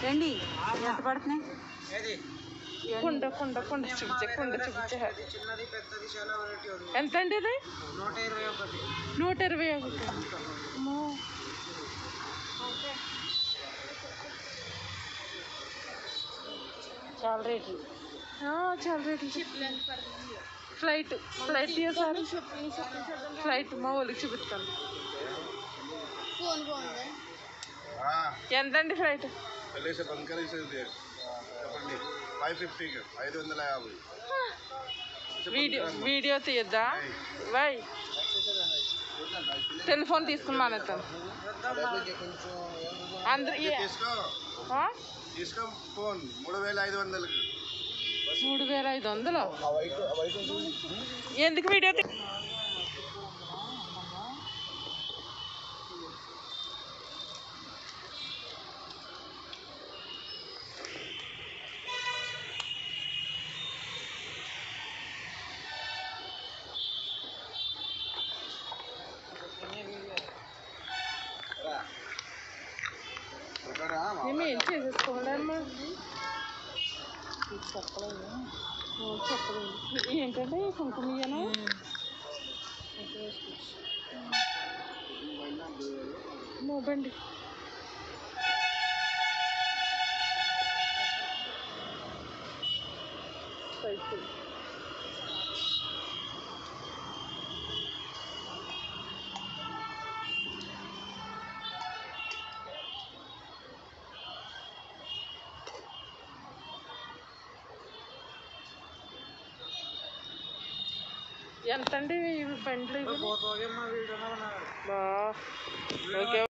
రండి ఎంత పడుతున్నాయి కుండ కుండ కుండ చూపించే కుండ చూపించే చిన్నది పెద్దది చాలా వెరైటీ ఉంది ఎంత అండి ఇది నూట ఇరవై ఒకటి నూట ఇరవై ఒకటి అమ్మో. చాలా రేట్లు ఆ, చాలా రేట్లు ఫ్లైట్ ఫ్లైట్ తీసారు ఫ్లైట్ మా వాళ్ళకి చూపిస్తాను ఎంతండి ఫ్లైట్ వెళ్ళేసి బంద్ కరేసేది చెప్పండి ఫైవ్ ఫిఫ్టీకి ఐదు వందల యాభై వీడియో వీడియో తీయద్దా వై టెలిఫోన్ తీసుకుని మానేస్తాను అందరు ఏ- తీసుకో ఆ? తీసుకో ఫోన్ మూడు వేల ఐదు వందలకి మూడు వేల ఐదు వందలు ఎందుకు వీడియో తీ- మేము ఏం చేసేసుకోవాలమ్మా చెప్పలేదు ఓ, చెప్పలేదు ఏంటంటే కుంకుమయ్యనా మూబండి పైకి ఎంతండి ఇవి బండ్లు ఇవి పోతాగే మా వీడియో బా ఓకే